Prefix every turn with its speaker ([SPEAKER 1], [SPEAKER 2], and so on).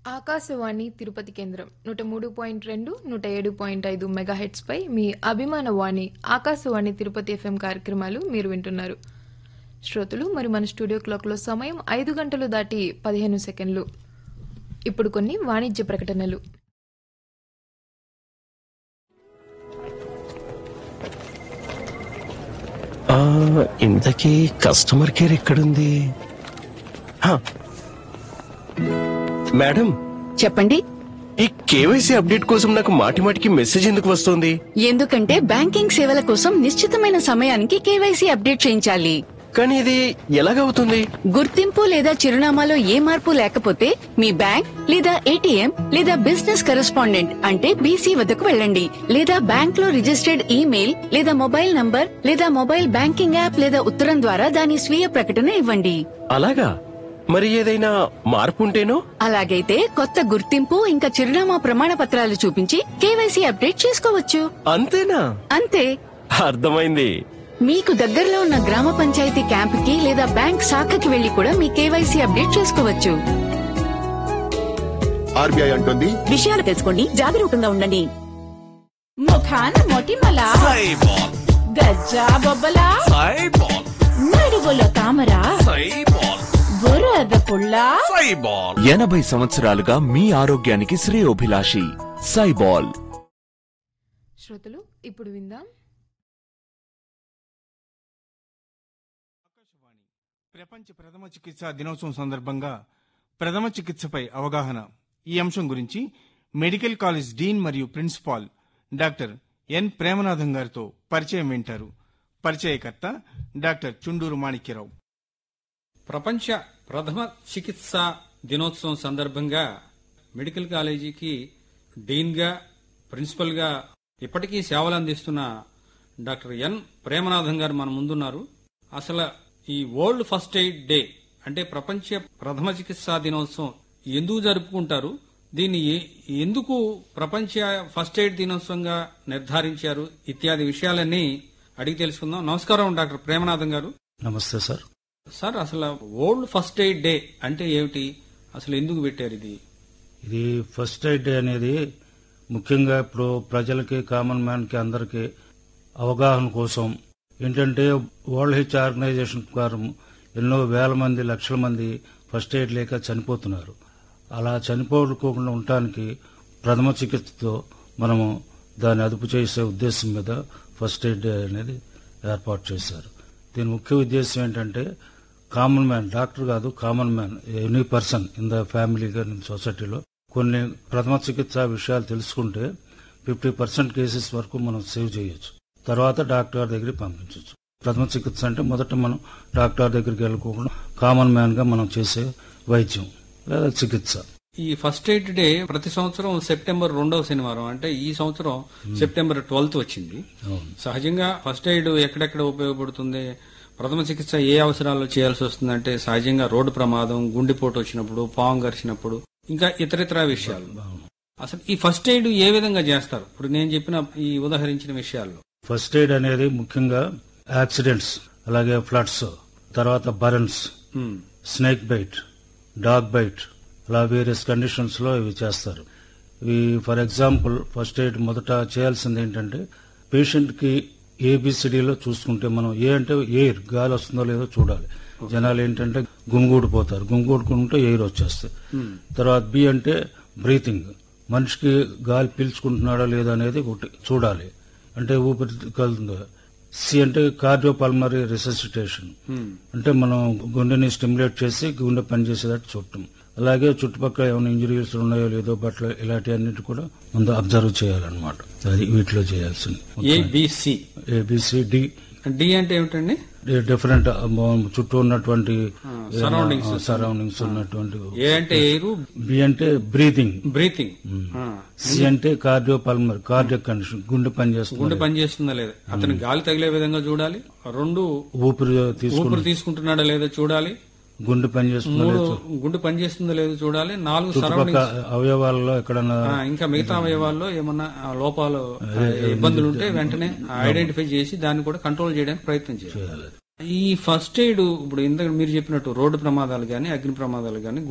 [SPEAKER 1] ఆకాశవాణి తిరుపతి కేంద్రం నూట మూడు పాయింట్ రెండు నూట ఏడు పాయింట్ ఐదు మెగాహెట్స్ పై మీ అభిమాన వాణి ఆకాశవాణి తిరుపతి ఎఫ్ఎం కార్యక్రమాలు మీరు వింటున్నారు శ్రోతలు మరి మన స్టూడియో క్లాక్లో సమయం ఐదు గంటలు దాటి పదిహేను సెకండ్లు ఇప్పుడు కొన్ని వాణిజ్య ప్రకటనలు
[SPEAKER 2] ఆ, ఇంతకీ కస్టమర్ కేర్ ఎక్కడుంది హా. మేడం
[SPEAKER 3] చెప్పండి
[SPEAKER 2] ఈ కేవైసీ అప్డేట్ కోసం నాకు మాటి మాటికి మెసేజ్ ఎందుకు వస్తుంది
[SPEAKER 3] ఎందుకంటే బ్యాంకింగ్ సేవల కోసం నిశ్చితమైన సమయానికి కేవైసీ అప్డేట్ చేయించాలి
[SPEAKER 2] కానీ ఇది ఎలాగవుతుంది
[SPEAKER 3] గుర్తింపు లేదా చిరునామాలో ఏ మార్పు లేకపోతే మీ బ్యాంక్ లేదా ఏటీఎం లేదా బిజినెస్ కరెస్పాండెంట్ అంటే బీసీ వద్దకు వెళ్ళండి లేదా బ్యాంక్ లో రిజిస్టర్డ్ ఈమెయిల్ లేదా మొబైల్ నంబర్ లేదా మొబైల్ బ్యాంకింగ్ యాప్ లేదా ఉత్తరం ద్వారా దాని స్వీయ ప్రకటన ఇవ్వండి
[SPEAKER 2] అలాగా మరి ఏదైనా మార్పు ఉంటేనో
[SPEAKER 3] అలాగైతే కొత్త గుర్తింపు ఇంకా చిరునామా ప్రమాణ పత్రాలు చూపించి కేవైసీ అప్డేట్ చేసుకోవచ్చు
[SPEAKER 2] అంతేనా
[SPEAKER 3] అంతే
[SPEAKER 2] అర్థమైంది
[SPEAKER 3] మీకు దగ్గరలో ఉన్న గ్రామ పంచాయతీ క్యాంపుకి లేదా బ్యాంక్ శాఖకి వెళ్లి కూడా మీ కేవైసీ అప్డేట్ చేసుకోవచ్చు
[SPEAKER 4] ఆర్బీఐ అంటుంది
[SPEAKER 3] విషయాలు తెలుసుకోండి జాగరూకంగా ఉండండి
[SPEAKER 5] ముఖాన మొటిమల
[SPEAKER 6] సైబాల్
[SPEAKER 5] గజ్జా బొబ్బల
[SPEAKER 6] సైబాల్
[SPEAKER 5] నడుగులో తామర
[SPEAKER 6] సైబాల్
[SPEAKER 5] బురద పుల్ల
[SPEAKER 6] సైబాల్
[SPEAKER 7] ఎనభై సంవత్సరాలుగా మీ ఆరోగ్యానికి శ్రేయోభిలాషి సైబాల్
[SPEAKER 1] శ్రోతలు ఇప్పుడు విందాం
[SPEAKER 8] ప్రపంచ ప్రథమ చికిత్స దినోత్సవం సందర్భంగా ప్రథమ చికిత్సపై అవగాహన ఈ అంశం గురించి మెడికల్ కాలేజ్ డీన్ మరియు ప్రిన్సిపాల్ డాక్టర్ ఎన్ ప్రేమనాథం గారితో పరిచయం వింటారు పరిచయకర్త డాక్టర్ చుండూరు మాణిక్యరావు
[SPEAKER 9] ప్రపంచ ప్రథమ చికిత్స దినోత్సవం సందర్భంగా మెడికల్ కాలేజీకి డీన్గా ప్రిన్సిపల్గా ఇప్పటికీ సేవలు అందిస్తున్న డాక్టర్ ఎన్ ప్రేమనాథన్ గారు మన ముందున్నారు అసలు ఈ వరల్డ్ ఫస్ట్ ఎయిడ్ డే అంటే ప్రపంచ ప్రథమ చికిత్సా దినోత్సవం ఎందుకు జరుపుకుంటారు దీన్ని ఏ- ఎందుకు ప్రపంచ ఫస్ట్ ఎయిడ్ దినోత్సవంగా నిర్ధారించారు ఇత్యాది విషయాలన్నీ అడిగి తెలుసుకుందాం నమస్కారం డాక్టర్ ప్రేమనాథన్ గారు
[SPEAKER 10] నమస్తే సార్
[SPEAKER 9] సార్ అసలు వరల్డ్ ఫస్ట్ ఎయిడ్ డే అంటే ఏమిటి అసలు ఎందుకు పెట్టారు ఇది
[SPEAKER 10] ఇది ఫస్ట్ ఎయిడ్ డే అనేది ముఖ్యంగా ఇప్పుడు ప్రజలకి కామన్ మ్యాన్ కి అందరికి అవగాహన కోసం ఏంటంటే వరల్డ్ హెల్త్ ఆర్గనైజేషన్ ప్రకారం ఎన్నో వేల మంది లక్షల మంది ఫస్ట్ ఎయిడ్ లేక చనిపోతున్నారు అలా చనిపోకుండా ఉండటానికి ప్రథమ చికిత్సతో మనము దాన్ని అదుపు చేసే ఉద్దేశం మీద ఫస్ట్ ఎయిడ్ డే అనేది ఏర్పాటు చేశారు దీని ముఖ్య ఉద్దేశం ఏంటంటే కామన్ మ్యాన్ డాక్టర్ కాదు common man any person in the family కానీ సొసైటీలో కొన్ని ప్రథమ చికిత్స విషయాలు తెలుసుకుంటే ఫిఫ్టీ పర్సెంట్ కేసెస్ వరకు మనం సేవ్ చేయొచ్చు తర్వాత డాక్టర్ దగ్గరికి పంపించవచ్చు ప్రథమ చికిత్స అంటే మొదట మనం డాక్టర్ దగ్గరికి వెళ్ళకోకుండా కామన్ మ్యాన్ గా మనం చేసే వైద్యం లేదా చికిత్స
[SPEAKER 9] ఈ ఫస్ట్ ఎయిడ్ డే ప్రతి సంవత్సరం సెప్టెంబర్ రెండవ శనివారం అంటే ఈ సంవత్సరం సెప్టెంబర్ ట్వెల్త్ వచ్చింది
[SPEAKER 10] అవును.
[SPEAKER 9] సహజంగా ఫస్ట్ ఎయిడ్ ఎక్కడెక్కడ ఉపయోగపడుతుంది ప్రథమ చికిత్స ఏ అవసరాల్లో చేయాల్సి వస్తుందంటే సహజంగా రోడ్డు ప్రమాదం గుండెపోటు వచ్చినప్పుడు పాము గరిచినప్పుడు ఇంకా ఇతరితర విషయాలు అసలు ఈ ఫస్ట్ ఎయిడ్ ఏ విధంగా చేస్తారు ఇప్పుడు నేను చెప్పిన ఈ ఉదాహరించిన విషయాల్లో
[SPEAKER 10] ఫస్ట్ ఎయిడ్ అనేది ముఖ్యంగా యాక్సిడెంట్స్ అలాగే ఫ్లడ్స్ తర్వాత burns
[SPEAKER 9] um,
[SPEAKER 10] snake bite dog bite అలా వేరియస్ కండిషన్స్ లో ఇవి చేస్తారు ఇవి ఫర్ ఎగ్జాంపుల్ ఫస్ట్ ఎయిడ్ మొదట చేయాల్సింది ఏంటంటే పేషెంట్ కి ఏబిసిడిలో చూసుకుంటే మనం ఏ అంటే ఎయిర్ గాలి వస్తుందో లేదో చూడాలి జనాలు ఏంటంటే గుమిగూడిపోతారు గుమిగూడుకుంటే ఎయిర్ వచ్చేస్తాయి తర్వాత బి అంటే బ్రీతింగ్ మనిషికి గాలి పీల్చుకుంటున్నాడా లేదా అనేది ఒకటి చూడాలి అంటే ఊపిరి కలుతుందో సి అంటే కార్డియోపల్మరీ రిససిటేషన్ అంటే మనం గుండెని స్టిమ్యులేట్ చేసి గుండె పనిచేసేటట్టు చూడటం అలాగే చుట్టుపక్కల ఏమైనా ఇంజరీస్ ఉన్నాయో లేదో బట్ల ఇలాంటి అన్నిటి కూడా ముందు అబ్జర్వ్ చేయాలన్నమాట అది వీటిలో చేయాల్సింది
[SPEAKER 9] ఏబిసి
[SPEAKER 10] ఏబిసిడి
[SPEAKER 9] డి అంటే ఏమిటండి
[SPEAKER 10] డిఫరెంట్ చుట్టూ ఉన్నటువంటి
[SPEAKER 9] surroundings.
[SPEAKER 10] సరౌండింగ్స్ ఉన్నటువంటి
[SPEAKER 9] ఏ అంటే ఎయిర్
[SPEAKER 10] బి అంటే బ్రీతింగ్
[SPEAKER 9] బ్రీతింగ్
[SPEAKER 10] సి అంటే కార్డియోపల్మరీ కార్డియక్ కండిషన్ గుండె
[SPEAKER 9] గుండె
[SPEAKER 10] పనిచేస్తుంది
[SPEAKER 9] పనిచేస్తుందా లేదా అతను గాలి తగిలే విధంగా చూడాలి రెండు
[SPEAKER 10] ఊపిరి తీసుకుని
[SPEAKER 9] ఊపిరి తీసుకుంటున్నాడా లేదో చూడాలి
[SPEAKER 10] గుండె పనిచేస్తుందో
[SPEAKER 9] మూడు
[SPEAKER 10] లేదో
[SPEAKER 9] గుండె పనిచేస్తుందో లేదో చూడాలి నాలుగు
[SPEAKER 10] చుట్టుపక్కల
[SPEAKER 9] సరౌండింగ్స్
[SPEAKER 10] అవయవాలలో ఎక్కడన్నా
[SPEAKER 9] ఆ, ఇంకా మిగతా అవయవాల్లో ఏమన్నా ఆ, లోపాలు ఆ, ఇబ్బందులు ఉంటే వెంటనే ఐడెంటిఫై చేసి దాన్ని కూడా కంట్రోల్ చేయడానికి ప్రయత్నం చేయాలి
[SPEAKER 10] చేయాలి
[SPEAKER 9] ఈ ఫస్ట్ ఎయిడ్ ఇప్పుడు ఇంతకు మీరు చెప్పినట్టు రోడ్డు ప్రమాదాలు గాని అగ్ని ప్రమాదాలు గాని